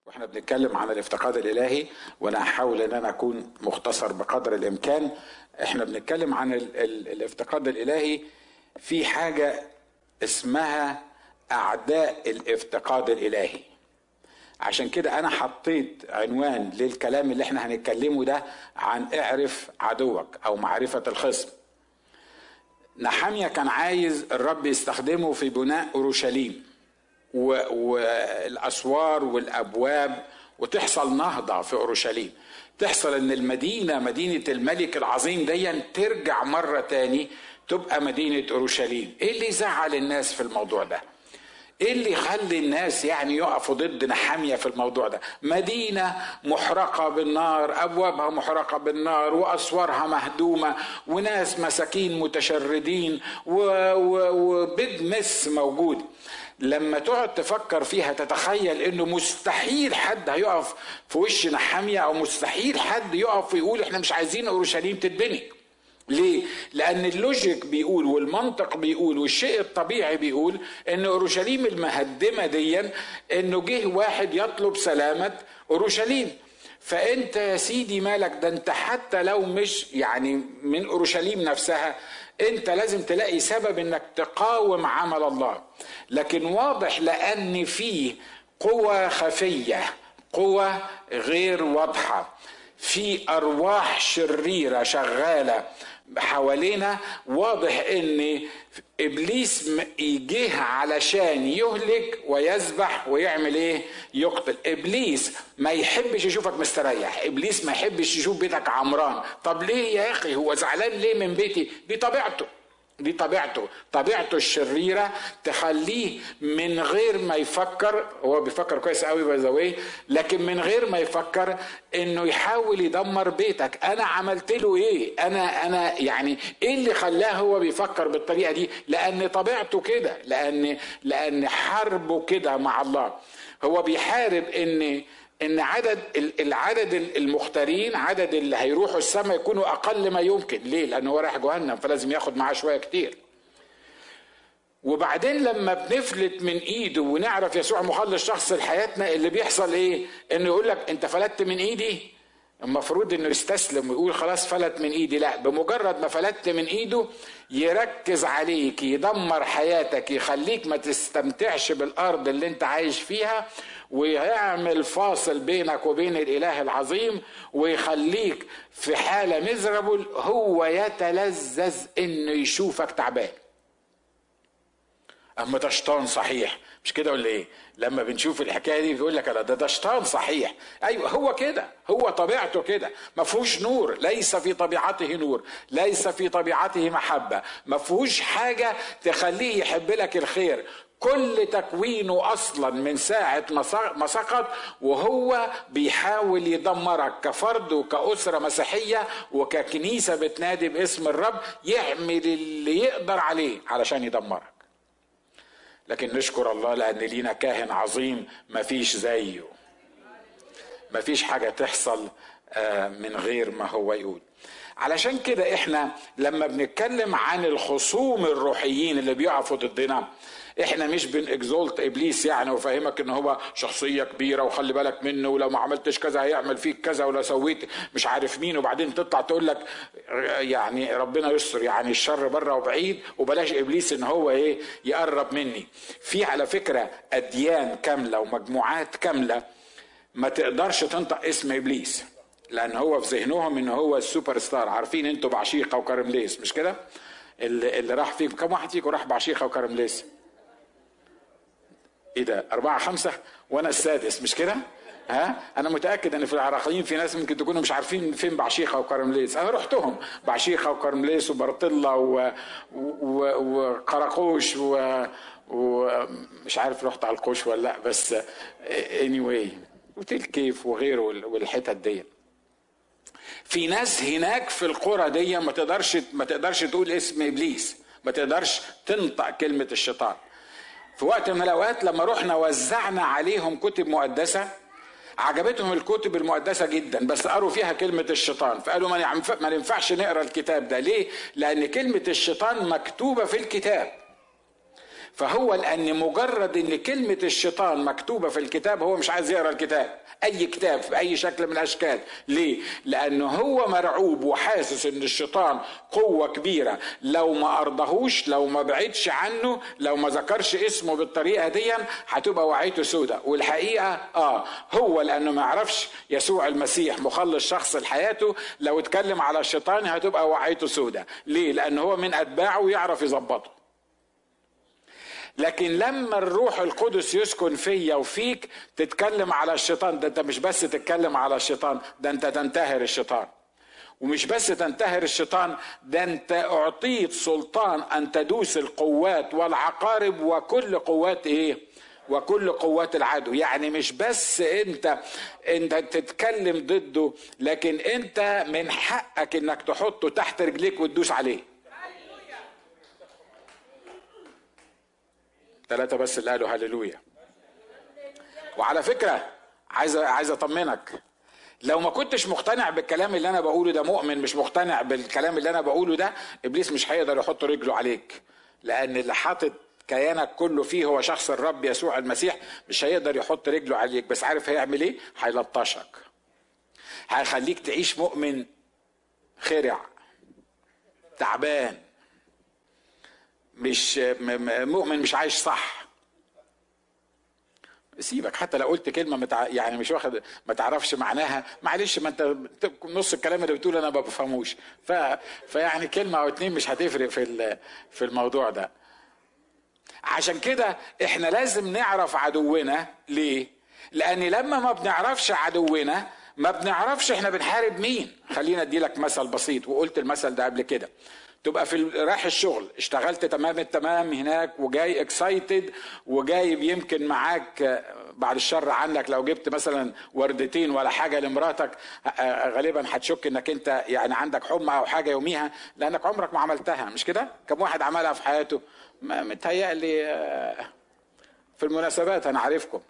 واحنا بنتكلم عن الافتقاد الالهي وانا هحاول ان انا اكون مختصر بقدر الامكان احنا بنتكلم عن ال ال الافتقاد الالهي في حاجه اسمها اعداء الافتقاد الالهي عشان كده انا حطيت عنوان للكلام اللي احنا هنتكلمه ده عن اعرف عدوك او معرفه الخصم نحاميه كان عايز الرب يستخدمه في بناء اورشليم والاسوار والابواب وتحصل نهضه في اورشليم تحصل ان المدينه مدينه الملك العظيم دي ترجع مره تاني تبقى مدينه اورشليم ايه اللي يزعل الناس في الموضوع ده ايه اللي يخلي الناس يعني يقفوا ضد نحاميه في الموضوع ده مدينه محرقه بالنار ابوابها محرقه بالنار واسوارها مهدومه وناس مساكين متشردين وبيد مس موجود لما تقعد تفكر فيها تتخيل انه مستحيل حد هيقف في وش نحاميه او مستحيل حد يقف ويقول احنا مش عايزين اورشليم تتبني ليه؟ لأن اللوجيك بيقول والمنطق بيقول والشيء الطبيعي بيقول إن أورشليم المهدمة ديا إنه جه واحد يطلب سلامة أورشليم فأنت يا سيدي مالك ده أنت حتى لو مش يعني من أورشليم نفسها أنت لازم تلاقي سبب إنك تقاوم عمل الله لكن واضح لأن فيه قوة خفية قوة غير واضحة في أرواح شريرة شغالة حوالينا واضح ان ابليس جه علشان يهلك ويذبح ويعمل ايه يقتل ابليس ما يحبش يشوفك مستريح ابليس ما يحبش يشوف بيتك عمران طب ليه يا اخي هو زعلان ليه من بيتي دي طبيعته دي طبيعته طبيعته الشريرة تخليه من غير ما يفكر هو بيفكر كويس قوي باي لكن من غير ما يفكر انه يحاول يدمر بيتك انا عملت له ايه انا انا يعني ايه اللي خلاه هو بيفكر بالطريقة دي لان طبيعته كده لان لان حربه كده مع الله هو بيحارب ان ان عدد العدد المختارين عدد اللي هيروحوا السماء يكونوا اقل ما يمكن ليه لانه هو رايح جهنم فلازم ياخد معاه شويه كتير وبعدين لما بنفلت من ايده ونعرف يسوع مخلص شخص لحياتنا اللي بيحصل ايه انه يقول لك انت فلتت من ايدي المفروض انه يستسلم ويقول خلاص فلت من ايدي لا بمجرد ما فلتت من ايده يركز عليك يدمر حياتك يخليك ما تستمتعش بالارض اللي انت عايش فيها ويعمل فاصل بينك وبين الاله العظيم ويخليك في حاله مزربل هو يتلذذ انه يشوفك تعبان اما ده شيطان صحيح مش كده ولا ايه لما بنشوف الحكايه دي بيقول لك لا ده ده شيطان صحيح ايوه هو كده هو طبيعته كده ما فيهوش نور ليس في طبيعته نور ليس في طبيعته محبه ما فيهوش حاجه تخليه يحب لك الخير كل تكوينه اصلا من ساعه ما سقط وهو بيحاول يدمرك كفرد وكاسره مسيحيه وككنيسه بتنادي باسم الرب يعمل اللي يقدر عليه علشان يدمرك لكن نشكر الله لان لينا كاهن عظيم مفيش زيه مفيش حاجه تحصل من غير ما هو يقول علشان كده احنا لما بنتكلم عن الخصوم الروحيين اللي بيقفوا ضدنا احنا مش بنكزولت ابليس يعني وفهمك ان هو شخصيه كبيره وخلي بالك منه ولو ما عملتش كذا هيعمل فيك كذا ولو سويت مش عارف مين وبعدين تطلع تقول لك يعني ربنا يستر يعني الشر بره وبعيد وبلاش ابليس ان هو ايه يقرب مني في على فكره اديان كامله ومجموعات كامله ما تقدرش تنطق اسم ابليس لان هو في ذهنهم ان هو السوبر ستار عارفين انتوا بعشيقه وكرمليس مش كده اللي, اللي راح فيكم كم واحد فيكم راح بعشيقه وكرمليس ايه ده أربعة خمسة وأنا السادس مش كده؟ ها أنا متأكد إن في العراقيين في ناس ممكن تكونوا مش عارفين فين بعشيقة وكرمليس أنا رحتهم بعشيقة وكرمليس وبرطلة و... و... وقراقوش و... ومش عارف رحت على القوش ولا لا بس anyway وتل كيف وغيره والحتت دي في ناس هناك في القرى دي ما تقدرش ما تقدرش تقول اسم ابليس ما تقدرش تنطق كلمه الشيطان في وقت من الاوقات لما رحنا وزعنا عليهم كتب مقدسه عجبتهم الكتب المقدسه جدا بس قروا فيها كلمه الشيطان فقالوا ما ينفعش نقرا الكتاب ده ليه لان كلمه الشيطان مكتوبه في الكتاب فهو لان مجرد ان كلمه الشيطان مكتوبه في الكتاب هو مش عايز يقرا الكتاب اي كتاب في اي شكل من الاشكال ليه لانه هو مرعوب وحاسس ان الشيطان قوه كبيره لو ما ارضهوش لو ما بعدش عنه لو ما ذكرش اسمه بالطريقه دي هتبقى وعيته سودة والحقيقه اه هو لانه ما يعرفش يسوع المسيح مخلص شخص لحياته لو اتكلم على الشيطان هتبقى وعيته سودة ليه لان هو من اتباعه يعرف يظبطه لكن لما الروح القدس يسكن فيا وفيك تتكلم على الشيطان ده انت مش بس تتكلم على الشيطان ده انت تنتهر الشيطان ومش بس تنتهر الشيطان ده انت اعطيت سلطان ان تدوس القوات والعقارب وكل قوات ايه وكل قوات العدو يعني مش بس انت انت تتكلم ضده لكن انت من حقك انك تحطه تحت رجليك وتدوس عليه ثلاثة بس اللي قالوا هللويا وعلى فكرة عايز عايز اطمنك لو ما كنتش مقتنع بالكلام اللي انا بقوله ده مؤمن مش مقتنع بالكلام اللي انا بقوله ده ابليس مش هيقدر يحط رجله عليك لان اللي حاطط كيانك كله فيه هو شخص الرب يسوع المسيح مش هيقدر يحط رجله عليك بس عارف هيعمل ايه هيلطشك هيخليك تعيش مؤمن خرع تعبان مش مؤمن مش عايش صح سيبك حتى لو قلت كلمه متع... يعني مش واخد ما تعرفش معناها معلش ما انت نص الكلام اللي بتقوله انا ما بفهموش ف... فيعني كلمه او اتنين مش هتفرق في في الموضوع ده عشان كده احنا لازم نعرف عدونا ليه لان لما ما بنعرفش عدونا ما بنعرفش احنا بنحارب مين خلينا ادي لك مثل بسيط وقلت المثل ده قبل كده تبقى في رايح الشغل اشتغلت تمام التمام هناك وجاي اكسايتد وجايب يمكن معاك بعد الشر عنك لو جبت مثلا وردتين ولا حاجه لمراتك غالبا هتشك انك انت يعني عندك حمى او حاجه يوميها لانك عمرك ما عملتها مش كده؟ كم واحد عملها في حياته؟ متهيألي في المناسبات انا عارفكم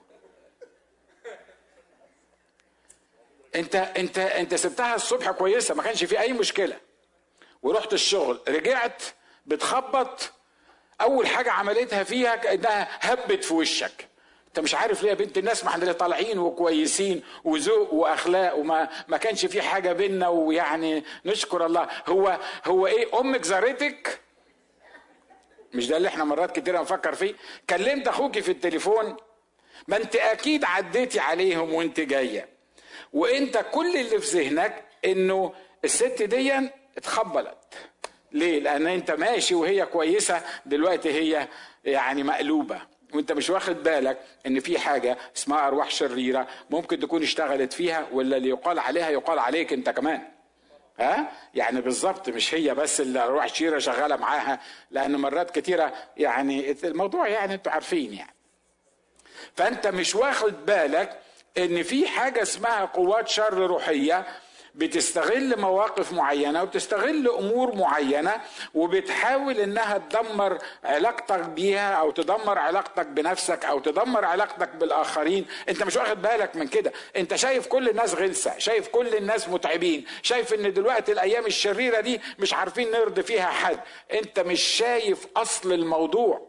انت انت انت سبتها الصبح كويسه ما كانش في اي مشكله ورحت الشغل رجعت بتخبط اول حاجه عملتها فيها انها هبت في وشك انت مش عارف ليه يا بنت الناس ما احنا طالعين وكويسين وذوق واخلاق وما ما كانش في حاجه بينا ويعني نشكر الله هو هو ايه امك زارتك مش ده اللي احنا مرات كتير نفكر فيه كلمت اخوك في التليفون ما انت اكيد عديتي عليهم وانت جايه وانت كل اللي في ذهنك انه الست دي اتخبلت ليه لان انت ماشي وهي كويسه دلوقتي هي يعني مقلوبه وانت مش واخد بالك ان في حاجه اسمها ارواح شريره ممكن تكون اشتغلت فيها ولا اللي يقال عليها يقال عليك انت كمان ها يعني بالظبط مش هي بس اللي ارواح شريره شغاله معاها لان مرات كتيره يعني الموضوع يعني انتوا عارفين يعني فانت مش واخد بالك ان في حاجه اسمها قوات شر روحيه بتستغل مواقف معينة وبتستغل أمور معينة وبتحاول إنها تدمر علاقتك بيها أو تدمر علاقتك بنفسك أو تدمر علاقتك بالآخرين أنت مش واخد بالك من كده أنت شايف كل الناس غلسة شايف كل الناس متعبين شايف إن دلوقتي الأيام الشريرة دي مش عارفين نرضي فيها حد أنت مش شايف أصل الموضوع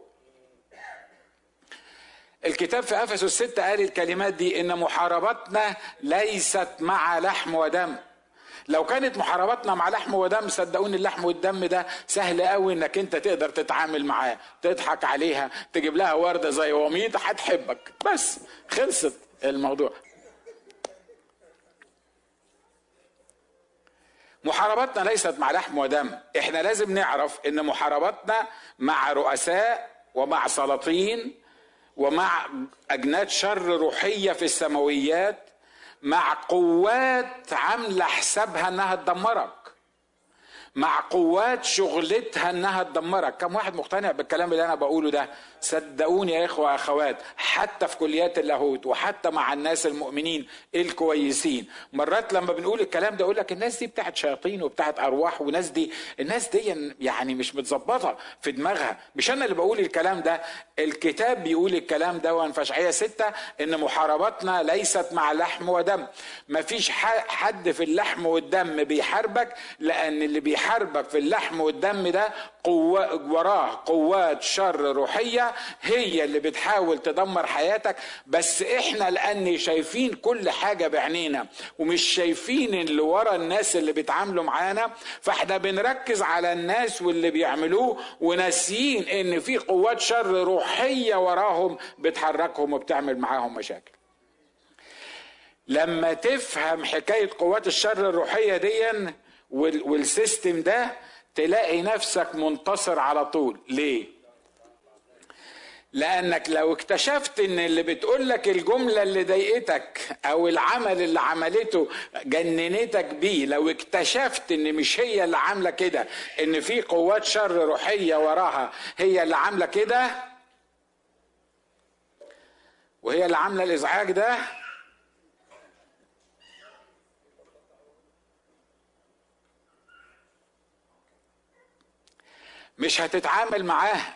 الكتاب في افسس 6 قال الكلمات دي ان محاربتنا ليست مع لحم ودم لو كانت محاربتنا مع لحم ودم صدقوني اللحم والدم ده سهل قوي انك انت تقدر تتعامل معاه تضحك عليها تجيب لها ورده زي وميض هتحبك بس خلصت الموضوع محاربتنا ليست مع لحم ودم احنا لازم نعرف ان محاربتنا مع رؤساء ومع سلاطين ومع اجناد شر روحيه في السماويات مع قوات عامله حسابها انها تدمرك مع قوات شغلتها انها تدمرك كم واحد مقتنع بالكلام اللي انا بقوله ده صدقوني يا اخوه واخوات حتى في كليات اللاهوت وحتى مع الناس المؤمنين الكويسين مرات لما بنقول الكلام ده اقول لك الناس دي بتاعت شياطين وبتاعت ارواح وناس دي الناس دي يعني مش متظبطه في دماغها مش انا اللي بقول الكلام ده الكتاب بيقول الكلام ده في اشعياء ستة ان محاربتنا ليست مع لحم ودم مفيش حد في اللحم والدم بيحاربك لان اللي بيحاربك بيحاربك في اللحم والدم ده قوة وراه قوات شر روحية هي اللي بتحاول تدمر حياتك بس احنا لان شايفين كل حاجة بعينينا ومش شايفين اللي ورا الناس اللي بيتعاملوا معانا فاحنا بنركز على الناس واللي بيعملوه وناسيين ان في قوات شر روحية وراهم بتحركهم وبتعمل معاهم مشاكل لما تفهم حكاية قوات الشر الروحية دي والسيستم ده تلاقي نفسك منتصر على طول ليه لانك لو اكتشفت ان اللي بتقول لك الجمله اللي ضايقتك او العمل اللي عملته جننتك بيه لو اكتشفت ان مش هي اللي عامله كده ان في قوات شر روحيه وراها هي اللي عامله كده وهي اللي عامله الازعاج ده مش هتتعامل معاها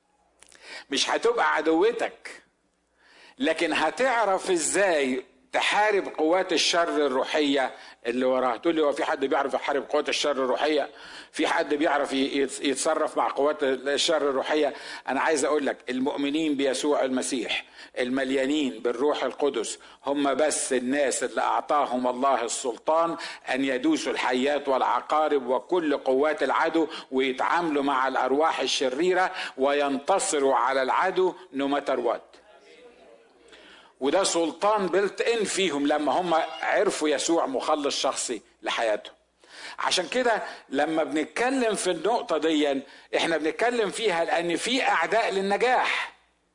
مش هتبقى عدوتك لكن هتعرف ازاي تحارب قوات الشر الروحية اللي وراها تقول لي هو في حد بيعرف يحارب قوات الشر الروحية في حد بيعرف يتصرف مع قوات الشر الروحية أنا عايز أقول لك المؤمنين بيسوع المسيح المليانين بالروح القدس هم بس الناس اللي أعطاهم الله السلطان أن يدوسوا الحيات والعقارب وكل قوات العدو ويتعاملوا مع الأرواح الشريرة وينتصروا على العدو نو وات وده سلطان بلت ان فيهم لما هم عرفوا يسوع مخلص شخصي لحياتهم عشان كده لما بنتكلم في النقطه دي احنا بنتكلم فيها لان في اعداء للنجاح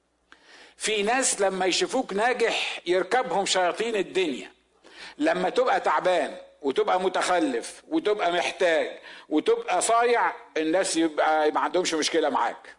في ناس لما يشوفوك ناجح يركبهم شياطين الدنيا لما تبقى تعبان وتبقى متخلف وتبقى محتاج وتبقى صايع الناس يبقى ما عندهمش مشكله معاك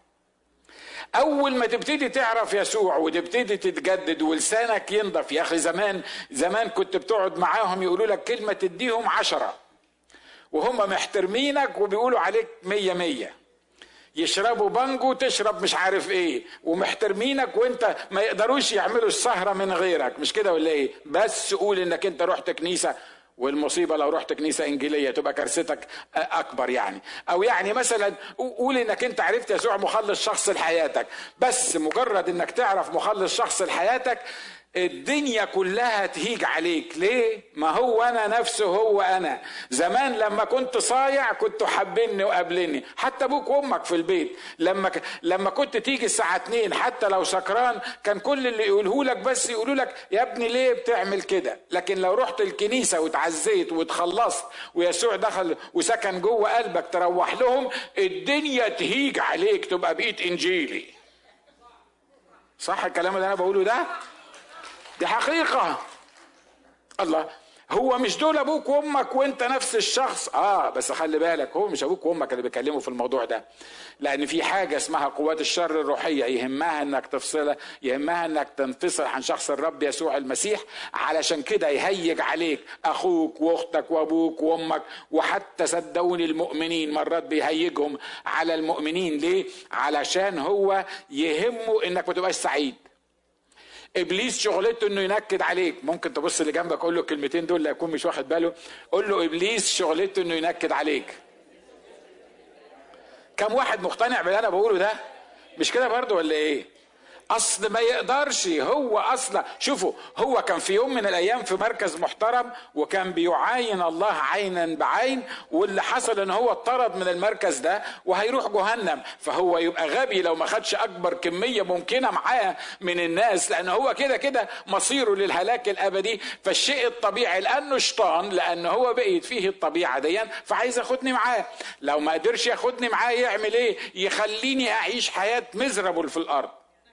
اول ما تبتدي تعرف يسوع وتبتدي تتجدد ولسانك ينضف يا اخي زمان زمان كنت بتقعد معاهم يقولوا لك كلمه تديهم عشرة وهم محترمينك وبيقولوا عليك مية مية يشربوا بانجو تشرب مش عارف ايه ومحترمينك وانت ما يقدروش يعملوا السهرة من غيرك مش كده ولا ايه بس قول انك انت رحت كنيسة والمصيبة لو رحت كنيسة إنجيلية تبقى كارثتك أكبر يعني أو يعني مثلا قول إنك أنت عرفت يسوع مخلص شخص لحياتك بس مجرد إنك تعرف مخلص شخص لحياتك الدنيا كلها تهيج عليك ليه ما هو انا نفسه هو انا زمان لما كنت صايع كنت حابيني وقابلني حتى ابوك وامك في البيت لما ك... لما كنت تيجي الساعه 2 حتى لو سكران كان كل اللي يقوله لك بس يقولوا لك يا ابني ليه بتعمل كده لكن لو رحت الكنيسه وتعزيت وتخلصت ويسوع دخل وسكن جوه قلبك تروح لهم الدنيا تهيج عليك تبقى بقيت انجيلي صح الكلام اللي انا بقوله ده دي حقيقة الله هو مش دول ابوك وامك وانت نفس الشخص اه بس خلي بالك هو مش ابوك وامك اللي بيكلموا في الموضوع ده لان في حاجه اسمها قوات الشر الروحيه يهمها انك تفصلها يهمها انك تنفصل عن شخص الرب يسوع المسيح علشان كده يهيج عليك اخوك واختك وابوك وامك وحتى صدقوني المؤمنين مرات بيهيجهم على المؤمنين ليه علشان هو يهمه انك ما تبقاش سعيد ابليس شغلته انه ينكد عليك ممكن تبص اللي جنبك قول له الكلمتين دول لا يكون مش واخد باله قول له ابليس شغلته انه ينكد عليك كم واحد مقتنع باللي انا بقوله ده مش كده برضه ولا ايه اصل ما يقدرش هو اصلا شوفوا هو كان في يوم من الايام في مركز محترم وكان بيعاين الله عينا بعين واللي حصل ان هو اتطرد من المركز ده وهيروح جهنم فهو يبقى غبي لو ما خدش اكبر كميه ممكنه معاه من الناس لان هو كده كده مصيره للهلاك الابدي فالشيء الطبيعي لانه شيطان لان هو بقيت فيه الطبيعه دي فعايز ياخدني معاه لو ما قدرش ياخدني معاه يعمل ايه يخليني اعيش حياه مزربل في الارض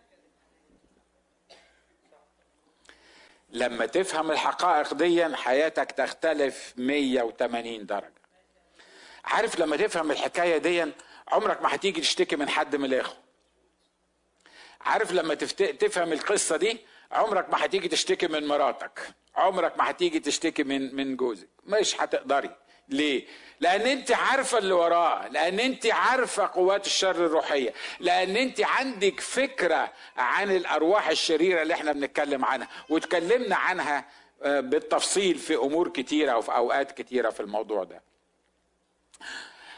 لما تفهم الحقائق دي حياتك تختلف 180 درجة عارف لما تفهم الحكاية دي عمرك ما هتيجي تشتكي من حد من الإخوة عارف لما تفت... تفهم القصة دي عمرك ما هتيجي تشتكي من مراتك عمرك ما هتيجي تشتكي من من جوزك مش هتقدري ليه؟ لأن أنت عارفة اللي وراه، لأن أنت عارفة قوات الشر الروحية، لأن أنت عندك فكرة عن الأرواح الشريرة اللي احنا بنتكلم عنها، واتكلمنا عنها بالتفصيل في أمور كتيرة وفي أوقات كتيرة في الموضوع ده.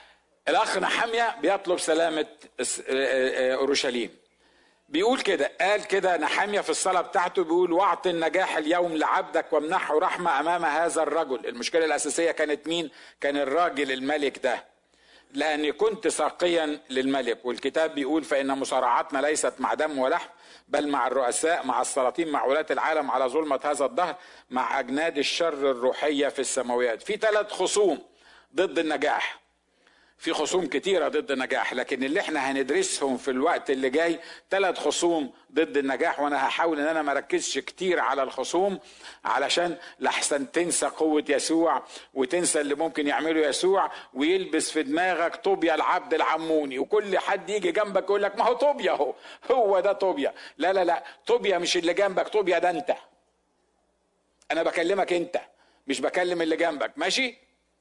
الاخ نحمية بيطلب سلامة اورشليم بيقول كده قال كده نحمية في الصلاة بتاعته بيقول واعط النجاح اليوم لعبدك وامنحه رحمة امام هذا الرجل المشكلة الاساسية كانت مين كان الراجل الملك ده لاني كنت ساقيا للملك والكتاب بيقول فان مصارعاتنا ليست مع دم ولحم بل مع الرؤساء مع السلاطين مع ولاة العالم على ظلمة هذا الدهر مع أجناد الشر الروحية في السماويات في ثلاث خصوم ضد النجاح في خصوم كتيرة ضد النجاح لكن اللي احنا هندرسهم في الوقت اللي جاي ثلاث خصوم ضد النجاح وانا هحاول ان انا ما اركزش كتير على الخصوم علشان لحسن تنسى قوة يسوع وتنسى اللي ممكن يعمله يسوع ويلبس في دماغك طوبيا العبد العموني وكل حد يجي جنبك يقول لك ما هو طوبيا هو هو ده طوبيا لا لا لا طوبيا مش اللي جنبك طوبيا ده انت انا بكلمك انت مش بكلم اللي جنبك ماشي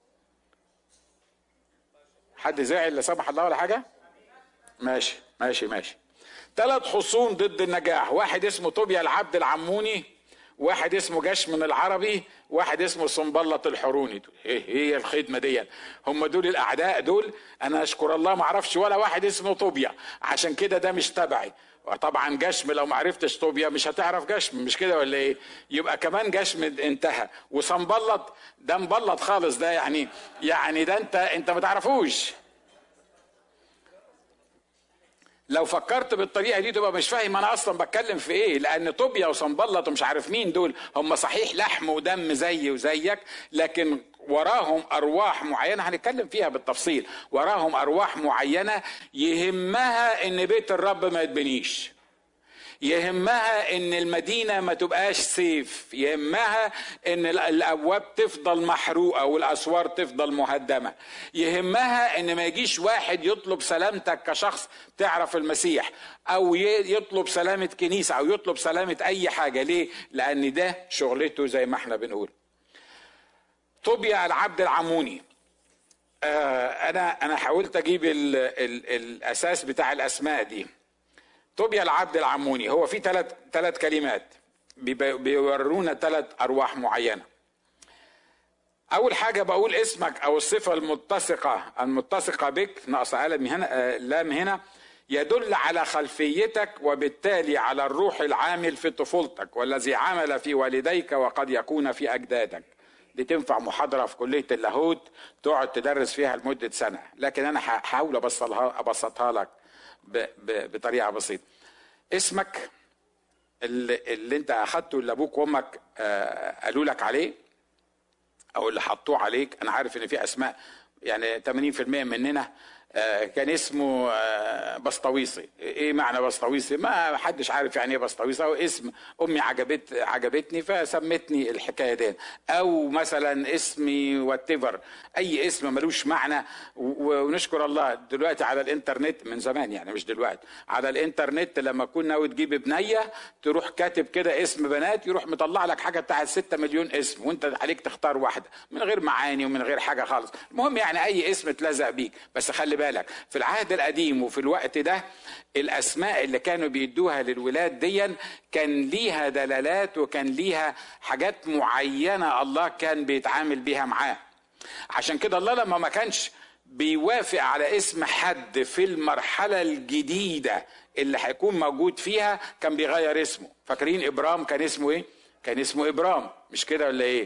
حد زعل لا سمح الله ولا حاجه ماشي ماشي ماشي ثلاث خصوم ضد النجاح واحد اسمه طوبيا العبد العموني واحد اسمه جشم العربي واحد اسمه صنبلط الحروني ايه هي الخدمه دي هم دول الاعداء دول انا اشكر الله ما اعرفش ولا واحد اسمه طوبيا عشان كده ده مش تبعي وطبعا جشم لو ما عرفتش طوبيا مش هتعرف جشم مش كده ولا ايه يبقى كمان جشم انتهى وصنبلط ده مبلط خالص ده يعني يعني ده انت انت ما تعرفوش لو فكرت بالطريقه دي تبقى مش فاهم انا اصلا بتكلم في ايه لان طوبيا وصنبلط ومش عارف مين دول هم صحيح لحم ودم زي وزيك لكن وراهم ارواح معينه هنتكلم فيها بالتفصيل وراهم ارواح معينه يهمها ان بيت الرب ما يتبنيش يهمها ان المدينه ما تبقاش سيف يهمها ان الابواب تفضل محروقه والاسوار تفضل مهدمه يهمها ان ما يجيش واحد يطلب سلامتك كشخص تعرف المسيح او يطلب سلامه كنيسه او يطلب سلامه اي حاجه ليه لان ده شغلته زي ما احنا بنقول طوبيا العبد العموني آه انا انا حاولت اجيب ال ال الاساس بتاع الاسماء دي طوبيا العبد العموني هو في ثلاث ثلاث كلمات بيورونا ثلاث ارواح معينه اول حاجه بقول اسمك او الصفه المتسقه المتسقه بك ناقص علم هنا لام هنا يدل على خلفيتك وبالتالي على الروح العامل في طفولتك والذي عمل في والديك وقد يكون في اجدادك دي تنفع محاضره في كليه اللاهوت تقعد تدرس فيها لمده سنه لكن انا هحاول ابسطها ابسطها لك بطريقه بسيطه اسمك اللي, اللي انت اخدته اللي ابوك وامك قالوا لك عليه او اللي حطوه عليك انا عارف ان في اسماء يعني 80% مننا كان اسمه بسطويسي ايه معنى بسطويسي ما حدش عارف يعني ايه بسطويسي او اسم امي عجبت عجبتني فسمتني الحكايه دي او مثلا اسمي واتيفر اي اسم ملوش معنى ونشكر الله دلوقتي على الانترنت من زمان يعني مش دلوقتي على الانترنت لما كنا ناوي تجيب بنيه تروح كاتب كده اسم بنات يروح مطلع لك حاجه بتاعت 6 مليون اسم وانت عليك تختار واحده من غير معاني ومن غير حاجه خالص المهم يعني اي اسم اتلزق بيك بس خلي بالك في العهد القديم وفي الوقت ده الاسماء اللي كانوا بيدوها للولاد ديا كان ليها دلالات وكان ليها حاجات معينه الله كان بيتعامل بيها معاه عشان كده الله لما ما كانش بيوافق على اسم حد في المرحله الجديده اللي هيكون موجود فيها كان بيغير اسمه فاكرين ابرام كان اسمه ايه كان اسمه ابرام مش كده ولا ايه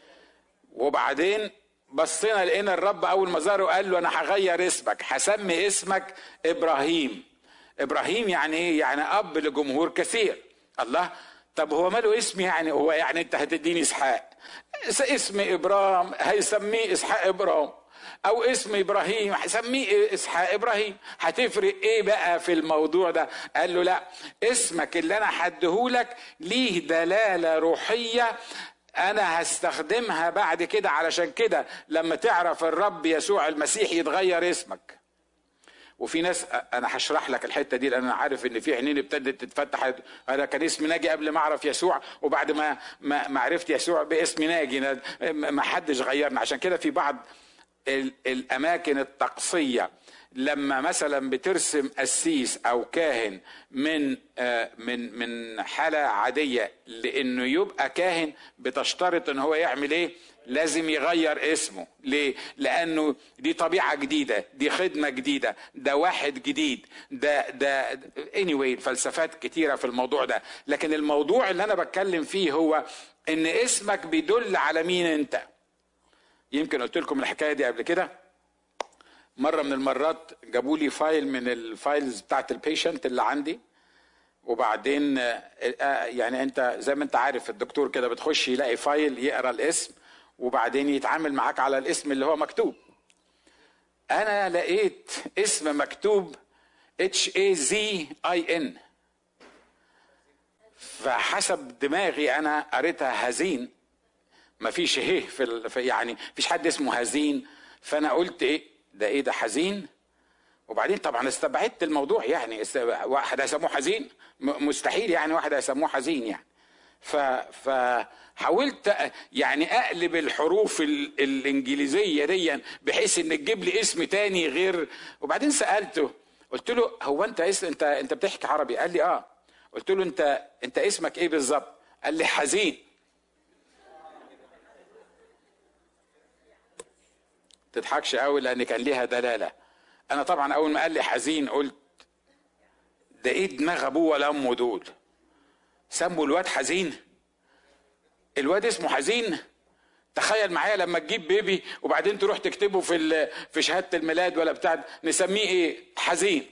وبعدين بصينا لقينا الرب اول ما ظهر قال له انا هغير اسمك هسمي اسمك ابراهيم ابراهيم يعني ايه يعني اب لجمهور كثير الله طب هو ماله اسم يعني هو يعني انت هتديني اسحاق اسم ابرام هيسميه اسحاق ابرام او اسم ابراهيم هسميه اسحاق ابراهيم هتفرق ايه بقى في الموضوع ده قال له لا اسمك اللي انا هديهولك ليه دلاله روحيه انا هستخدمها بعد كده علشان كده لما تعرف الرب يسوع المسيح يتغير اسمك وفي ناس انا هشرح لك الحته دي لان انا عارف ان في عينين ابتدت تتفتح انا كان اسمي ناجي قبل ما اعرف يسوع وبعد ما ما, ما عرفت يسوع باسم ناجي ما حدش غيرنا عشان كده في بعض الاماكن الطقسيه لما مثلا بترسم قسيس او كاهن من آه، من من حاله عاديه لانه يبقى كاهن بتشترط ان هو يعمل ايه لازم يغير اسمه ليه لانه دي طبيعه جديده دي خدمه جديده ده واحد جديد ده ده anyway الفلسفات كتيره في الموضوع ده لكن الموضوع اللي انا بتكلم فيه هو ان اسمك بيدل على مين انت يمكن قلت لكم الحكايه دي قبل كده مره من المرات جابوا لي فايل من الفايلز بتاعت البيشنت اللي عندي وبعدين آه، يعني انت زي ما انت عارف الدكتور كده بتخش يلاقي فايل يقرا الاسم وبعدين يتعامل معاك على الاسم اللي هو مكتوب انا لقيت اسم مكتوب اتش اي زي اي ان فحسب دماغي انا قريتها هزين مفيش هيه في, ال... في يعني مفيش حد اسمه هزين فانا قلت ايه ده ايه ده حزين وبعدين طبعا استبعدت الموضوع يعني است... واحد هيسموه حزين م... مستحيل يعني واحد هيسموه حزين يعني ف فحاولت يعني اقلب الحروف ال... الانجليزيه دي بحيث ان تجيب لي اسم تاني غير وبعدين سالته قلت له هو انت اسم انت انت بتحكي عربي قال لي اه قلت له انت انت اسمك ايه بالظبط قال لي حزين تضحكش قوي لان كان ليها دلاله انا طبعا اول ما قال لي حزين قلت ده ايه دماغ ابوه ولا امه دول سموا الواد حزين الواد اسمه حزين تخيل معايا لما تجيب بيبي وبعدين تروح تكتبه في في شهاده الميلاد ولا بتاع نسميه ايه حزين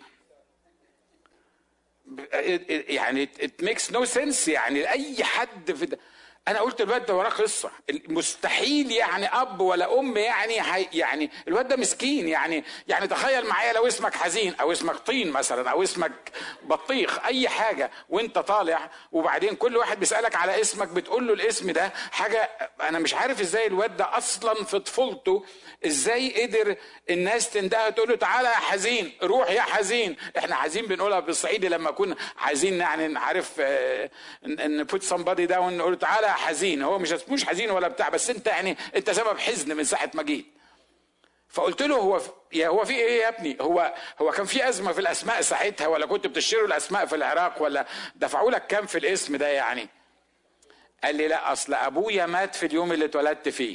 يعني ات ميكس نو سنس يعني اي حد في ده انا قلت الواد ده وراه قصه مستحيل يعني اب ولا ام يعني حي يعني الواد ده مسكين يعني يعني تخيل معايا لو اسمك حزين او اسمك طين مثلا او اسمك بطيخ اي حاجه وانت طالع وبعدين كل واحد بيسالك على اسمك بتقول له الاسم ده حاجه انا مش عارف ازاي الواد ده اصلا في طفولته ازاي قدر الناس تندهه تقول له تعالى يا حزين روح يا حزين احنا حزين بنقولها بالصعيدي لما كنا عايزين يعني عارف ان put somebody down نقول له تعالى يا حزين هو مش مش حزين ولا بتاع بس انت يعني انت سبب حزن من ساعه ما جيت فقلت له هو يا هو في ايه يا ابني هو هو كان في ازمه في الاسماء ساعتها ولا كنت بتشتروا الاسماء في العراق ولا دفعوا لك كام في الاسم ده يعني قال لي لا اصل ابويا مات في اليوم اللي اتولدت فيه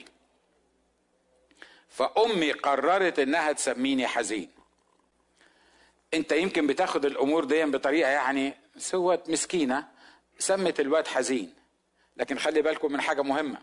فامي قررت انها تسميني حزين انت يمكن بتاخد الامور دي بطريقه يعني سوت مسكينه سمت الواد حزين لكن خلي بالكم من حاجه مهمه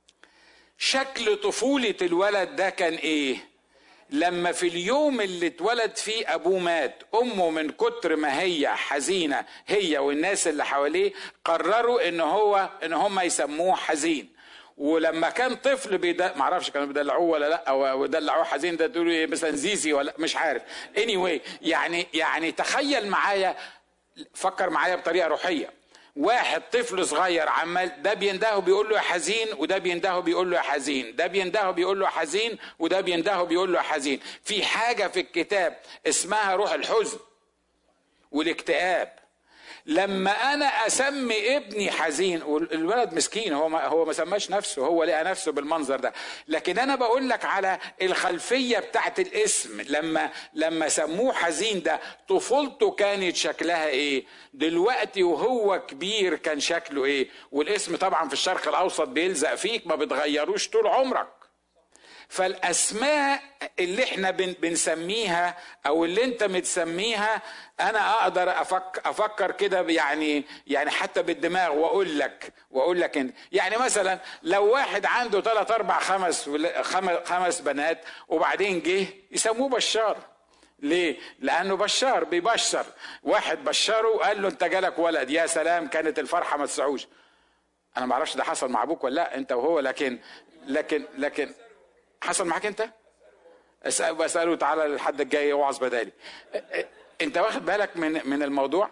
شكل طفوله الولد ده كان ايه لما في اليوم اللي اتولد فيه ابوه مات امه من كتر ما هي حزينه هي والناس اللي حواليه قرروا ان هو ان هم يسموه حزين ولما كان طفل بيد... معرفش كانوا بيدلعوه ولا لا او دلعوه حزين ده تقولوا ايه مثلا زيزي ولا مش عارف anyway يعني يعني تخيل معايا فكر معايا بطريقه روحيه واحد طفل صغير عمال ده بيندهه بيقول له يا حزين وده بيندهه بيقول له يا حزين ده بيندهه بيقول له يا حزين وده بيندهه بيقول له يا حزين في حاجه في الكتاب اسمها روح الحزن والاكتئاب لما انا اسمي ابني حزين والولد مسكين هو ما هو ما سماش نفسه هو لقى نفسه بالمنظر ده لكن انا بقول لك على الخلفيه بتاعت الاسم لما لما سموه حزين ده طفولته كانت شكلها ايه دلوقتي وهو كبير كان شكله ايه والاسم طبعا في الشرق الاوسط بيلزق فيك ما بتغيروش طول عمرك فالاسماء اللي احنا بن بنسميها او اللي انت متسميها انا اقدر افكر, أفكر كده يعني يعني حتى بالدماغ واقول لك واقول لك انت يعني مثلا لو واحد عنده ثلاث اربع خمس خمس بنات وبعدين جه يسموه بشار ليه؟ لأنه بشار بيبشر واحد بشره وقال له أنت جالك ولد يا سلام كانت الفرحة ما تسعوش أنا ما أعرفش ده حصل مع أبوك ولا لا أنت وهو لكن لكن لكن حصل معاك انت اسال بساله تعالى الحد الجاي اوعظ بدالي انت واخد بالك من من الموضوع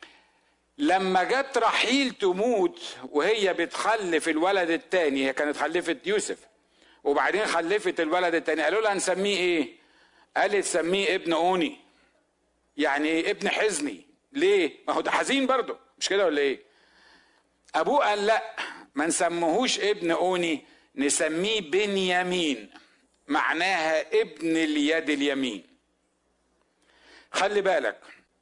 لما جت رحيل تموت وهي بتخلف الولد الثاني هي كانت خلفت يوسف وبعدين خلفت الولد الثاني قالوا لها نسميه ايه قالت سميه ابن اوني يعني ابن حزني ليه ما هو ده حزين برضه مش كده ولا ايه ابوه قال لا ما نسميهوش ابن اوني نسميه بنيامين معناها ابن اليد اليمين خلي بالك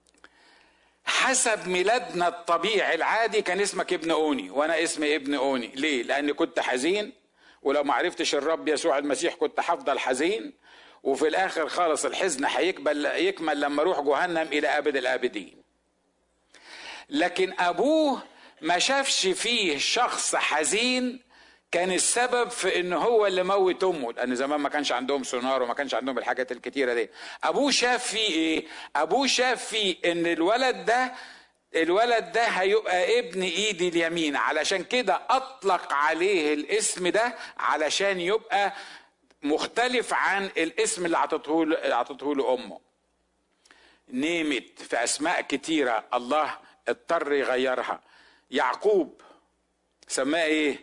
حسب ميلادنا الطبيعي العادي كان اسمك ابن اوني وانا اسمي ابن اوني ليه لاني كنت حزين ولو ما عرفتش الرب يسوع المسيح كنت هفضل حزين وفي الاخر خالص الحزن هيكمل يكمل لما اروح جهنم الى ابد الابدين لكن ابوه ما شافش فيه شخص حزين كان السبب في ان هو اللي موت امه لان زمان ما كانش عندهم سونار وما كانش عندهم الحاجات الكتيره دي ابوه شاف فيه ايه ابوه شاف فيه ان الولد ده الولد ده هيبقى ابن ايدي اليمين علشان كده اطلق عليه الاسم ده علشان يبقى مختلف عن الاسم اللي عطته له عطته له امه نيمت في اسماء كتيره الله اضطر يغيرها يعقوب سماه ايه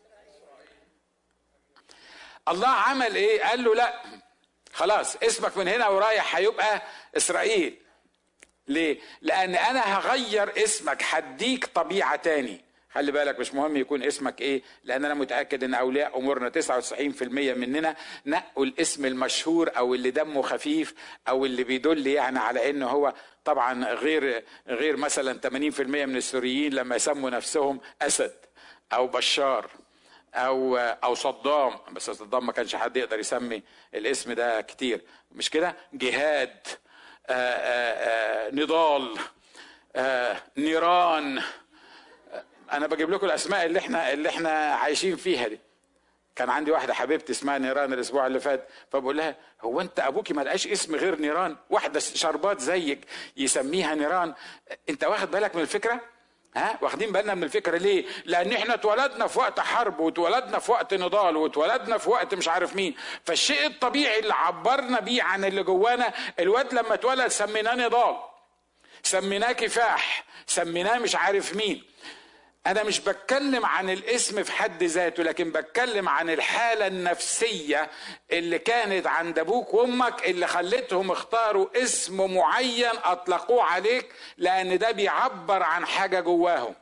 الله عمل ايه قال له لا خلاص اسمك من هنا ورايح هيبقى اسرائيل ليه لان انا هغير اسمك هديك طبيعه تاني خلي بالك مش مهم يكون اسمك ايه لان انا متاكد ان اولياء امورنا 99% مننا نقوا الاسم المشهور او اللي دمه خفيف او اللي بيدل يعني على انه هو طبعا غير غير مثلا 80% من السوريين لما يسموا نفسهم اسد او بشار او او صدام بس صدام ما كانش حد يقدر يسمي الاسم ده كتير مش كده جهاد آآ آآ نضال آآ نيران انا بجيب لكم الاسماء اللي احنا اللي احنا عايشين فيها دي كان عندي واحده حبيبتي اسمها نيران الاسبوع اللي فات فبقول لها هو انت ابوكي ما لقاش اسم غير نيران واحده شربات زيك يسميها نيران انت واخد بالك من الفكره ها واخدين بالنا من الفكره ليه لان احنا اتولدنا في وقت حرب واتولدنا في وقت نضال واتولدنا في وقت مش عارف مين فالشيء الطبيعي اللي عبرنا بيه عن اللي جوانا الواد لما اتولد سميناه نضال سميناه كفاح سميناه مش عارف مين انا مش بتكلم عن الاسم في حد ذاته لكن بتكلم عن الحاله النفسيه اللي كانت عند ابوك وامك اللي خلتهم اختاروا اسم معين اطلقوه عليك لان ده بيعبر عن حاجه جواهم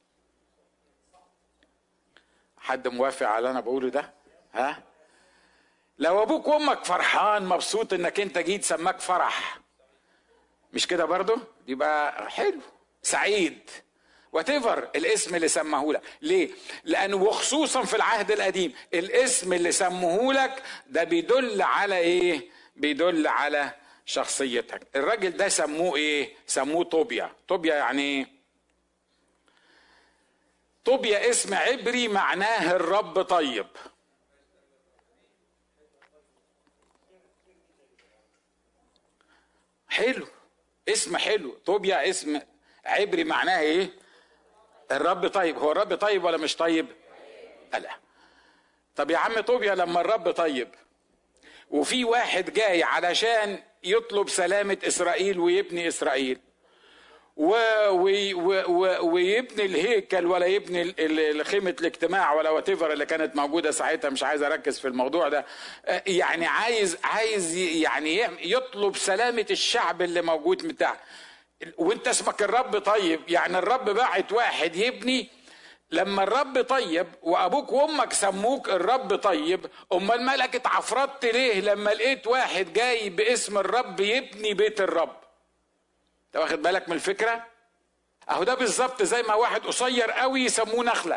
حد موافق على اللي انا بقوله ده ها لو ابوك وامك فرحان مبسوط انك انت جيت سماك فرح مش كده برضه يبقى حلو سعيد وات الاسم اللي سماه لك ليه لانه وخصوصا في العهد القديم الاسم اللي سموه لك ده بيدل على ايه بيدل على شخصيتك الراجل ده سموه ايه سموه طوبيا طوبيا يعني ايه طوبيا اسم عبري معناه الرب طيب حلو اسم حلو طوبيا اسم عبري معناه ايه الرب طيب هو الرب طيب ولا مش طيب لا طب يا عم طوبيا لما الرب طيب وفي واحد جاي علشان يطلب سلامة إسرائيل ويبني إسرائيل و... و... و... ويبني الهيكل ولا يبني خيمة الاجتماع ولا واتيفر اللي كانت موجودة ساعتها مش عايز أركز في الموضوع ده يعني عايز عايز يعني يطلب سلامة الشعب اللي موجود بتاعه وانت اسمك الرب طيب يعني الرب باعت واحد يبني لما الرب طيب وابوك وامك سموك الرب طيب امال مالك اتعفرت ليه لما لقيت واحد جاي باسم الرب يبني بيت الرب انت واخد بالك من الفكره اهو ده بالظبط زي ما واحد قصير قوي يسموه نخله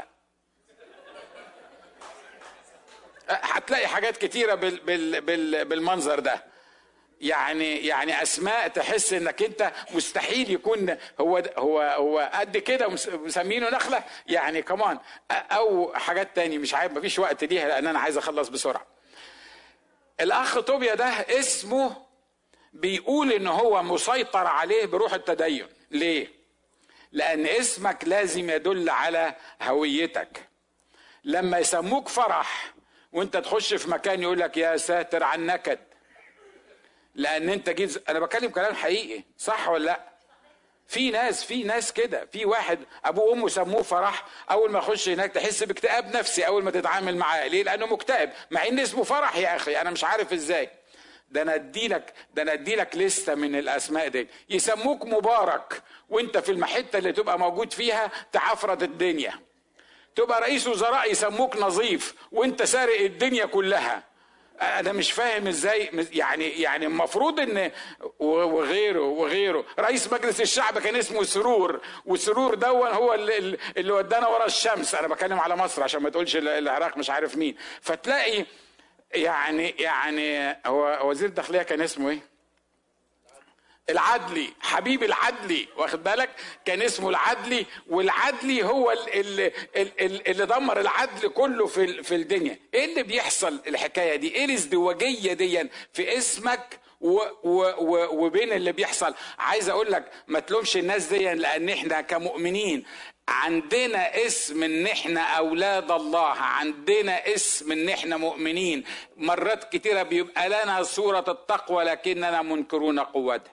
هتلاقي حاجات كتيره بال بال بال بالمنظر ده يعني يعني اسماء تحس انك انت مستحيل يكون هو هو هو قد كده مسمينه نخله يعني كمان او حاجات تاني مش عارف مفيش وقت ليها لان انا عايز اخلص بسرعه الاخ طوبيا ده اسمه بيقول ان هو مسيطر عليه بروح التدين ليه لان اسمك لازم يدل على هويتك لما يسموك فرح وانت تخش في مكان يقول لك يا ساتر عن نكد لان انت جيت انا بتكلم كلام حقيقي صح ولا لا في ناس في ناس كده في واحد ابوه وامه سموه فرح اول ما يخش هناك تحس باكتئاب نفسي اول ما تتعامل معاه ليه لانه مكتئب مع ان اسمه فرح يا اخي انا مش عارف ازاي ده انا ادي لك ده انا ادي لك لسته من الاسماء دي يسموك مبارك وانت في المحته اللي تبقى موجود فيها تعفرت الدنيا تبقى رئيس وزراء يسموك نظيف وانت سارق الدنيا كلها انا مش فاهم ازاي يعني يعني المفروض ان وغيره وغيره رئيس مجلس الشعب كان اسمه سرور وسرور دون هو اللي, اللي ودانا ورا الشمس انا بتكلم على مصر عشان ما تقولش العراق مش عارف مين فتلاقي يعني يعني هو وزير الداخليه كان اسمه ايه العدلي حبيب العدلي واخد بالك كان اسمه العدلي والعدلي هو اللي, اللي دمر العدل كله في في الدنيا ايه اللي بيحصل الحكايه دي ايه الازدواجيه دي في اسمك و و و وبين اللي بيحصل عايز اقول لك ما تلومش الناس دي لان احنا كمؤمنين عندنا اسم ان احنا اولاد الله عندنا اسم ان احنا مؤمنين مرات كتيره بيبقى لنا صوره التقوى لكننا منكرون قوتها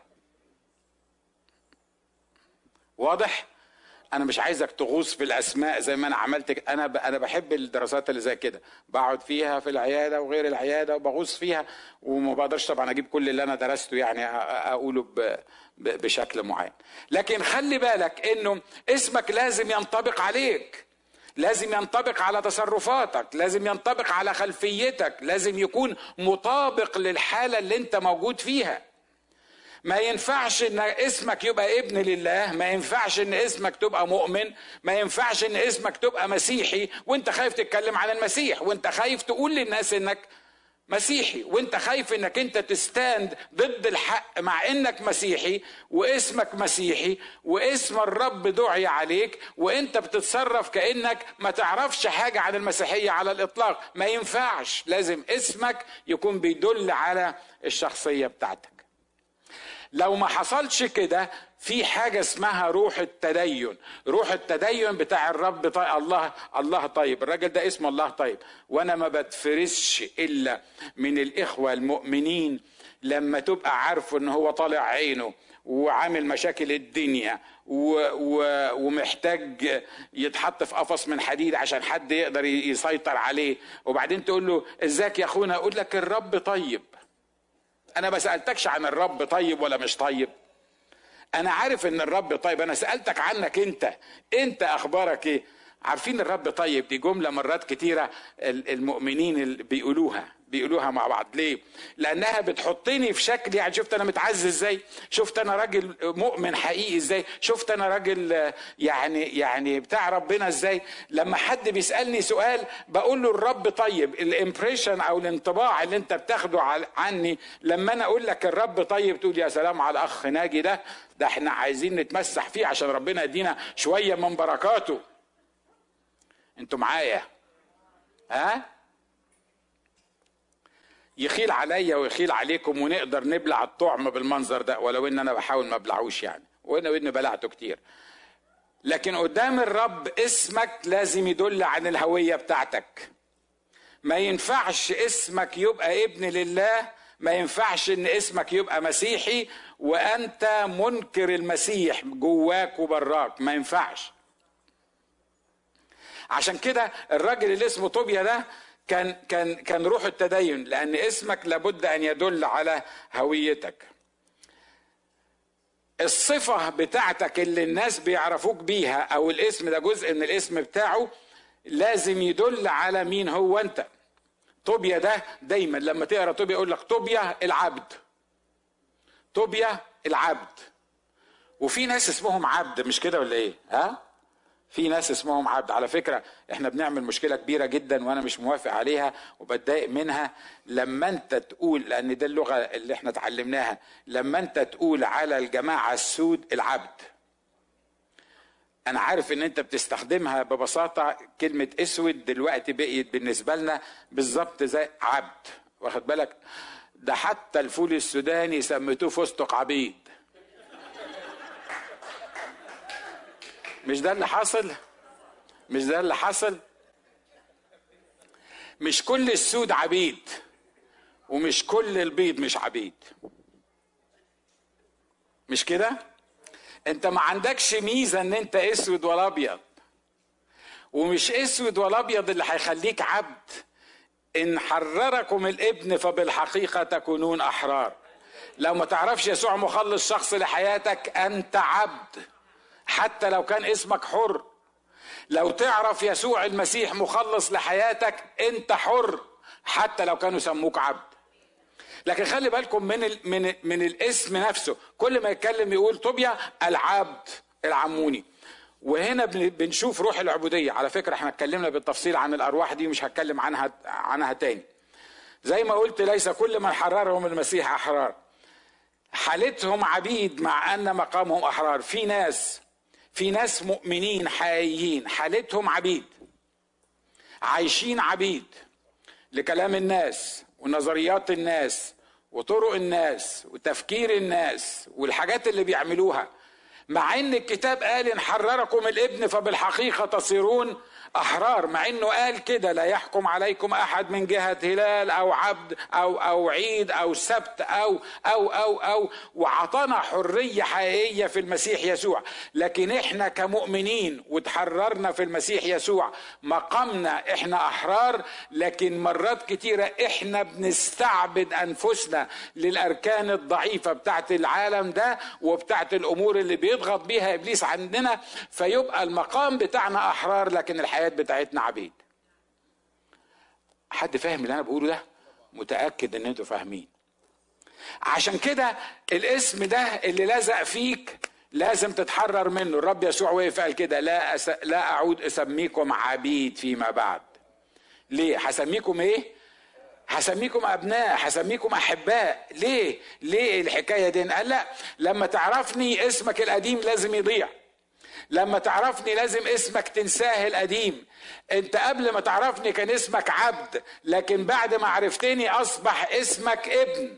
واضح انا مش عايزك تغوص في الاسماء زي ما انا عملت انا انا بحب الدراسات اللي زي كده بقعد فيها في العياده وغير العياده وبغوص فيها وما بقدرش طبعا اجيب كل اللي انا درسته يعني اقوله بشكل معين لكن خلي بالك انه اسمك لازم ينطبق عليك لازم ينطبق على تصرفاتك لازم ينطبق على خلفيتك لازم يكون مطابق للحاله اللي انت موجود فيها ما ينفعش ان اسمك يبقى ابن لله ما ينفعش ان اسمك تبقى مؤمن ما ينفعش ان اسمك تبقى مسيحي وانت خايف تتكلم عن المسيح وانت خايف تقول للناس انك مسيحي وانت خايف انك انت تستاند ضد الحق مع انك مسيحي واسمك مسيحي واسم الرب دعي عليك وانت بتتصرف كانك ما تعرفش حاجه عن المسيحيه على الاطلاق ما ينفعش لازم اسمك يكون بيدل على الشخصيه بتاعتك لو ما حصلش كده في حاجه اسمها روح التدين روح التدين بتاع الرب طيب الله الله طيب الراجل ده اسمه الله طيب وانا ما بتفرسش الا من الاخوه المؤمنين لما تبقى عارفه ان هو طالع عينه وعامل مشاكل الدنيا و و ومحتاج يتحط في قفص من حديد عشان حد يقدر يسيطر عليه وبعدين تقول له ازيك يا اخونا اقول لك الرب طيب انا ما سالتكش عن الرب طيب ولا مش طيب انا عارف ان الرب طيب انا سالتك عنك انت انت اخبارك ايه عارفين الرب طيب دي جمله مرات كتيره المؤمنين بيقولوها بيقولوها مع بعض ليه لانها بتحطني في شكل يعني شفت انا متعز ازاي شفت انا راجل مؤمن حقيقي ازاي شفت انا راجل يعني يعني بتاع ربنا ازاي لما حد بيسالني سؤال بقول له الرب طيب الامبريشن او الانطباع اللي انت بتاخده عني لما انا اقول لك الرب طيب تقول يا سلام على الاخ ناجي ده ده احنا عايزين نتمسح فيه عشان ربنا يدينا شويه من بركاته انتوا معايا ها يخيل عليا ويخيل عليكم ونقدر نبلع الطعم بالمنظر ده ولو ان انا بحاول ما ابلعوش يعني وانا واني بلعته كتير لكن قدام الرب اسمك لازم يدل عن الهوية بتاعتك ما ينفعش اسمك يبقى ابن لله ما ينفعش ان اسمك يبقى مسيحي وانت منكر المسيح جواك وبراك ما ينفعش عشان كده الراجل اللي اسمه طوبيا ده كان كان كان روح التدين لان اسمك لابد ان يدل على هويتك الصفة بتاعتك اللي الناس بيعرفوك بيها او الاسم ده جزء من الاسم بتاعه لازم يدل على مين هو انت طوبيا ده دايما لما تقرا طوبيا يقول لك طوبيا العبد طوبيا العبد وفي ناس اسمهم عبد مش كده ولا ايه ها في ناس اسمهم عبد على فكره احنا بنعمل مشكله كبيره جدا وانا مش موافق عليها وبتضايق منها لما انت تقول لان ده اللغه اللي احنا اتعلمناها لما انت تقول على الجماعه السود العبد انا عارف ان انت بتستخدمها ببساطه كلمه اسود دلوقتي بقيت بالنسبه لنا بالظبط زي عبد واخد بالك ده حتى الفول السوداني سميتوه فستق عبيد مش ده اللي حصل مش ده اللي حصل مش كل السود عبيد ومش كل البيض مش عبيد مش كده انت ما عندكش ميزه ان انت اسود ولا ابيض ومش اسود ولا ابيض اللي هيخليك عبد ان حرركم الابن فبالحقيقه تكونون احرار لو ما تعرفش يسوع مخلص شخص لحياتك انت عبد حتى لو كان اسمك حر لو تعرف يسوع المسيح مخلص لحياتك انت حر حتى لو كانوا سموك عبد لكن خلي بالكم من ال من من الاسم نفسه كل ما يتكلم يقول طوبيا العبد العموني وهنا بنشوف روح العبودية على فكرة احنا اتكلمنا بالتفصيل عن الأرواح دي مش هتكلم عنها عنها تاني زي ما قلت ليس كل من حررهم المسيح أحرار حالتهم عبيد مع أن مقامهم أحرار في ناس في ناس مؤمنين حقيقيين حالتهم عبيد عايشين عبيد لكلام الناس ونظريات الناس وطرق الناس وتفكير الناس والحاجات اللي بيعملوها مع ان الكتاب قال ان حرركم الابن فبالحقيقه تصيرون احرار مع انه قال كده لا يحكم عليكم احد من جهه هلال او عبد او او عيد او سبت او او او او وعطانا حريه حقيقيه في المسيح يسوع لكن احنا كمؤمنين وتحررنا في المسيح يسوع مقامنا احنا احرار لكن مرات كتيره احنا بنستعبد انفسنا للاركان الضعيفه بتاعت العالم ده وبتاعت الامور اللي بيضغط بيها ابليس عندنا فيبقى المقام بتاعنا احرار لكن الحياه الحياه بتاعتنا عبيد حد فاهم اللي انا بقوله ده متاكد ان انتوا فاهمين عشان كده الاسم ده اللي لزق فيك لازم تتحرر منه الرب يسوع وقف قال كده لا أس... لا اعود اسميكم عبيد فيما بعد ليه هسميكم ايه هسميكم ابناء هسميكم احباء ليه ليه الحكايه دي قال لا لما تعرفني اسمك القديم لازم يضيع لما تعرفني لازم اسمك تنساه القديم انت قبل ما تعرفني كان اسمك عبد لكن بعد ما عرفتني اصبح اسمك ابن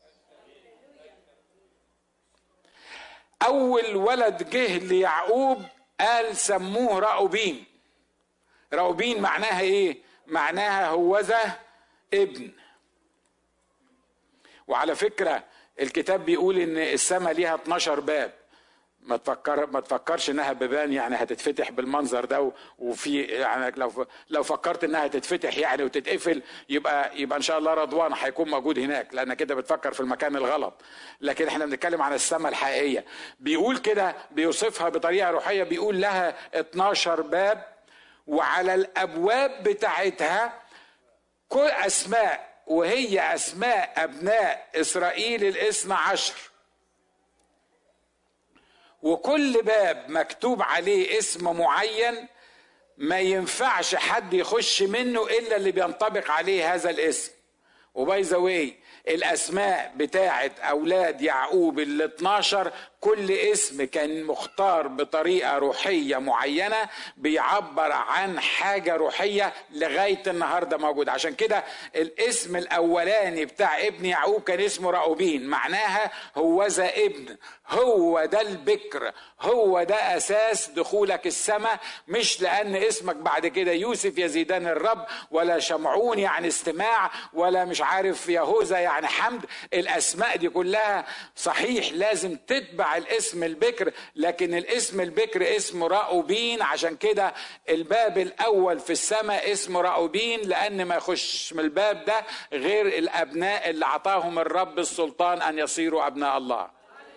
اول ولد جه ليعقوب قال سموه راؤوبين راؤوبين معناها ايه معناها هوذا ابن وعلى فكره الكتاب بيقول ان السماء ليها 12 باب ما تفكر ما تفكرش انها بيبان يعني هتتفتح بالمنظر ده وفي يعني لو لو فكرت انها تتفتح يعني وتتقفل يبقى يبقى ان شاء الله رضوان هيكون موجود هناك لان كده بتفكر في المكان الغلط لكن احنا بنتكلم عن السماء الحقيقيه بيقول كده بيوصفها بطريقه روحيه بيقول لها 12 باب وعلى الابواب بتاعتها كل اسماء وهي اسماء ابناء اسرائيل الاثنى عشر وكل باب مكتوب عليه اسم معين ما ينفعش حد يخش منه الا اللي بينطبق عليه هذا الاسم وباي ذا واي الاسماء بتاعه اولاد يعقوب ال 12 كل اسم كان مختار بطريقه روحيه معينه بيعبر عن حاجه روحيه لغايه النهارده موجود عشان كده الاسم الاولاني بتاع ابن يعقوب كان اسمه راؤوبين معناها هو ذا ابن هو ده البكر هو ده اساس دخولك السماء مش لان اسمك بعد كده يوسف يزيدان الرب ولا شمعون يعني استماع ولا مش عارف يهوذا يعني حمد الاسماء دي كلها صحيح لازم تتبع الاسم البكر لكن الاسم البكر اسمه راؤوبين عشان كده الباب الاول في السماء اسمه راؤوبين لان ما يخش من الباب ده غير الابناء اللي اعطاهم الرب السلطان ان يصيروا ابناء الله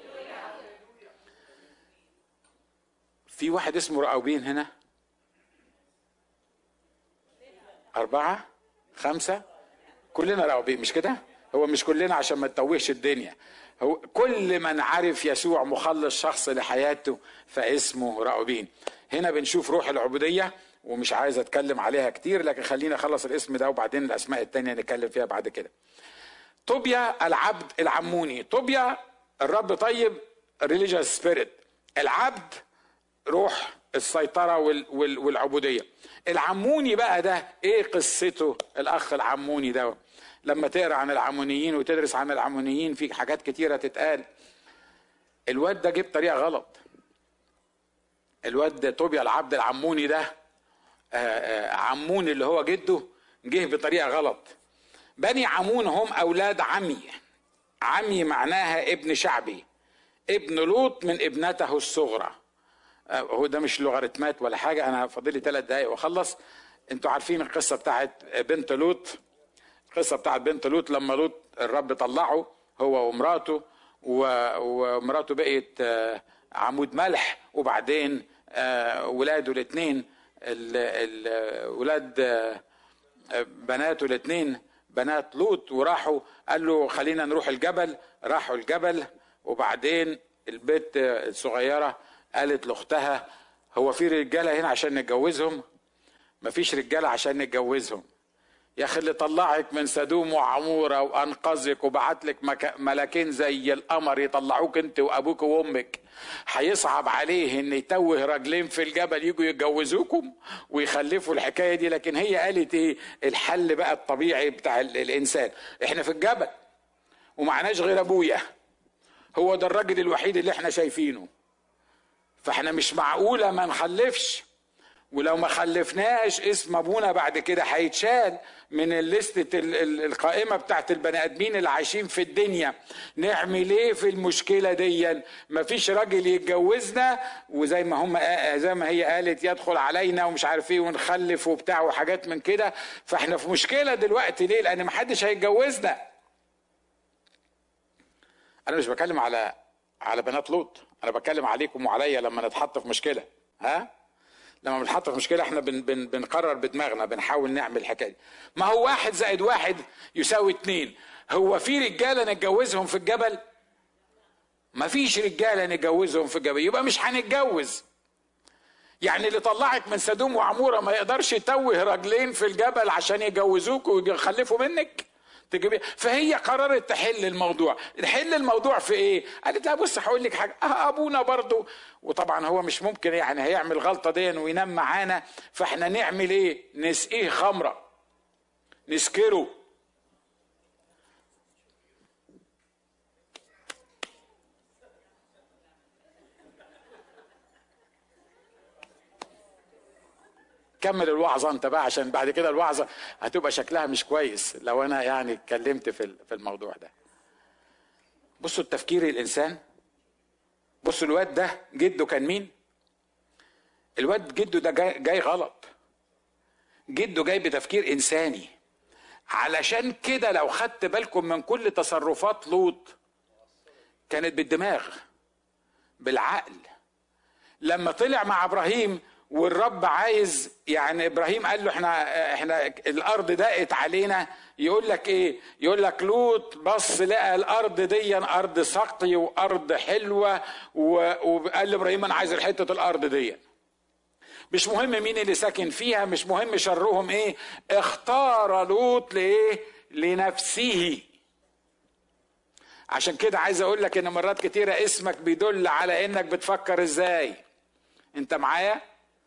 في واحد اسمه راؤوبين هنا أربعة خمسة كلنا راؤوبين مش كده هو مش كلنا عشان ما تتوهش الدنيا هو كل من عرف يسوع مخلص شخص لحياته فاسمه راؤوبين هنا بنشوف روح العبوديه ومش عايز اتكلم عليها كتير لكن خلينا اخلص الاسم ده وبعدين الاسماء التانية نتكلم فيها بعد كده طوبيا العبد العموني طوبيا الرب طيب ريليجيوس سبيريت العبد روح السيطره والعبوديه العموني بقى ده ايه قصته الاخ العموني ده لما تقرا عن العمونيين وتدرس عن العمونيين في حاجات كتيره تتقال الواد ده جه بطريقه غلط الواد ده طوبيا العبد العموني ده آه، آه، عمون اللي هو جده جه بطريقه غلط بني عمون هم اولاد عمي عمي معناها ابن شعبي ابن لوط من ابنته الصغرى آه، هو ده مش لوغاريتمات ولا حاجه انا فاضل لي ثلاث دقائق واخلص انتوا عارفين القصه بتاعت بنت لوط القصه بتاعت بنت لوط لما لوط الرب طلعه هو ومراته ومراته بقت آه، عمود ملح وبعدين آه، ولاده الاثنين ولاد آه، بناته الاثنين بنات لوط وراحوا قال له خلينا نروح الجبل راحوا الجبل وبعدين البنت الصغيره قالت لاختها هو في رجاله هنا عشان نتجوزهم مفيش رجاله عشان نتجوزهم يا اخي اللي طلعك من سدوم وعموره وانقذك وبعت لك ملاكين زي القمر يطلعوك انت وابوك وامك هيصعب عليه ان يتوه راجلين في الجبل يجوا يتجوزوكم ويخلفوا الحكايه دي لكن هي قالت ايه الحل بقى الطبيعي بتاع الانسان احنا في الجبل ومعناش غير ابويا هو ده الراجل الوحيد اللي احنا شايفينه فاحنا مش معقوله ما نخلفش ولو ما خلفناش اسم ابونا بعد كده هيتشال من الليستة القائمة بتاعت البني ادمين اللي عايشين في الدنيا نعمل ايه في المشكلة دي مفيش راجل يتجوزنا وزي ما هم زي ما هي قالت يدخل علينا ومش عارف ايه ونخلف وبتاع وحاجات من كده فاحنا في مشكلة دلوقتي ليه لان محدش هيتجوزنا انا مش بتكلم على على بنات لوط انا بتكلم عليكم وعليا لما نتحط في مشكله ها لما بنتحط في مشكله احنا بن بن بنقرر بدماغنا بنحاول نعمل الحكايه ما هو واحد زائد واحد يساوي اتنين هو في رجاله نتجوزهم في الجبل ما فيش رجاله نتجوزهم في الجبل يبقى مش هنتجوز يعني اللي طلعك من سدوم وعموره ما يقدرش يتوه راجلين في الجبل عشان يجوزوك ويخلفوا منك تجيبي فهي قررت تحل الموضوع تحل الموضوع في ايه قالت لها بص هقول لك حاجه اه ابونا برضو وطبعا هو مش ممكن يعني هيعمل غلطه دي وينام معانا فاحنا نعمل ايه نسقيه خمره نسكره كمل الوعظة انت بقى عشان بعد كده الوعظة هتبقى شكلها مش كويس لو انا يعني اتكلمت في في الموضوع ده بصوا التفكير الانسان بصوا الواد ده جده كان مين الواد جده ده جاي, جاي غلط جده جاي بتفكير انساني علشان كده لو خدت بالكم من كل تصرفات لوط كانت بالدماغ بالعقل لما طلع مع ابراهيم والرب عايز يعني ابراهيم قال له احنا احنا الارض ضاقت علينا يقول لك ايه يقول لك لوط بص لقى الارض دي ارض سقي وارض حلوه وقال لابراهيم انا عايز حته الارض دي مش مهم مين اللي ساكن فيها مش مهم شرهم ايه اختار لوط لايه لنفسه عشان كده عايز اقول لك ان مرات كتيره اسمك بيدل على انك بتفكر ازاي انت معايا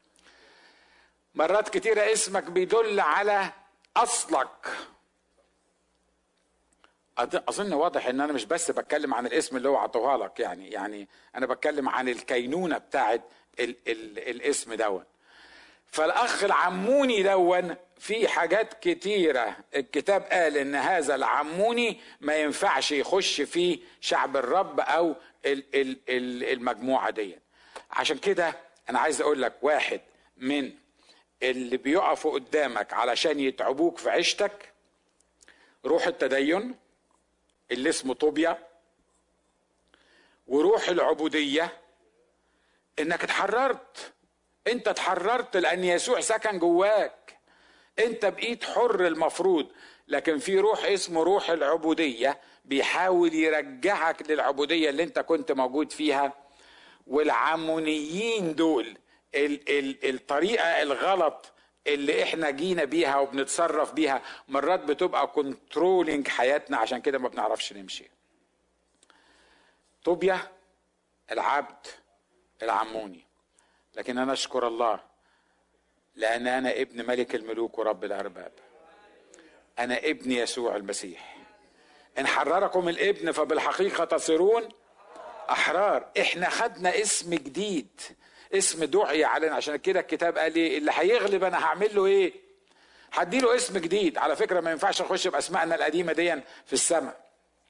مرات كتيرة اسمك بيدل على أصلك أظن واضح إن أنا مش بس بتكلم عن الاسم اللي هو عطوها لك يعني يعني أنا بتكلم عن الكينونة بتاعت ال ال الاسم دون فالأخ العموني دون في حاجات كتيرة الكتاب قال إن هذا العموني ما ينفعش يخش في شعب الرب أو المجموعة دي عشان كده أنا عايز أقول لك واحد من اللي بيقفوا قدامك علشان يتعبوك في عيشتك روح التدين اللي اسمه طوبيا وروح العبودية انك اتحررت انت اتحررت لان يسوع سكن جواك انت بقيت حر المفروض لكن في روح اسمه روح العبودية بيحاول يرجعك للعبودية اللي انت كنت موجود فيها والعمونيين دول ال ال الطريقه الغلط اللي احنا جينا بيها وبنتصرف بيها مرات بتبقى كنترولينج حياتنا عشان كده ما بنعرفش نمشي طوبيا العبد العموني لكن انا اشكر الله لان انا ابن ملك الملوك ورب الارباب انا ابن يسوع المسيح ان حرركم الابن فبالحقيقه تصيرون احرار احنا خدنا اسم جديد اسم دعي علينا عشان كده الكتاب قال لي اللي هيغلب انا هعمل له ايه هديله اسم جديد على فكره ما ينفعش نخش باسمائنا القديمه دي في السماء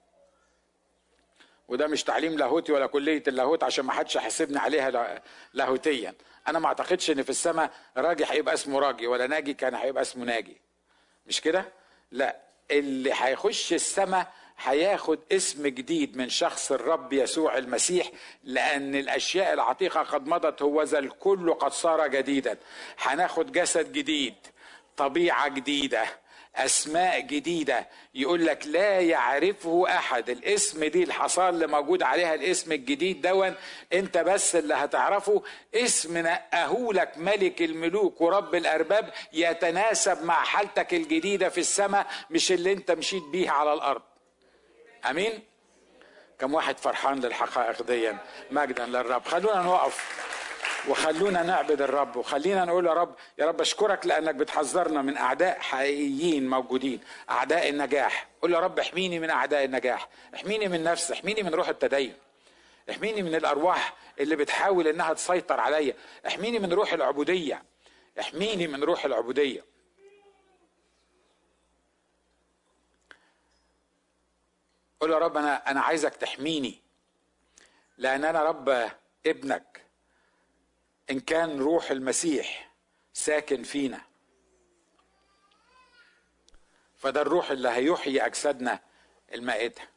وده مش تعليم لاهوتي ولا كليه اللاهوت عشان ما حدش يحاسبني عليها لاهوتيا انا ما اعتقدش ان في السماء راجي هيبقى اسمه راجي ولا ناجي كان هيبقى اسمه ناجي مش كده لا اللي هيخش السماء هياخد اسم جديد من شخص الرب يسوع المسيح لأن الأشياء العتيقة قد مضت هو ذا الكل قد صار جديدا هناخد جسد جديد طبيعة جديدة اسماء جديده يقول لك لا يعرفه احد الاسم دي الحصان اللي موجود عليها الاسم الجديد دون انت بس اللي هتعرفه اسم نقهولك ملك الملوك ورب الارباب يتناسب مع حالتك الجديده في السماء مش اللي انت مشيت بيه على الارض امين كم واحد فرحان للحقائق دي مجدا للرب خلونا نقف وخلونا نعبد الرب وخلينا نقول يا رب يا رب اشكرك لانك بتحذرنا من اعداء حقيقيين موجودين اعداء النجاح قول يا رب احميني من اعداء النجاح احميني من نفسي احميني من روح التدين احميني من الارواح اللي بتحاول انها تسيطر عليا احميني من روح العبوديه احميني من روح العبوديه قول يا رب انا انا عايزك تحميني لان انا رب ابنك ان كان روح المسيح ساكن فينا فده الروح اللي هيحيي اجسادنا المائته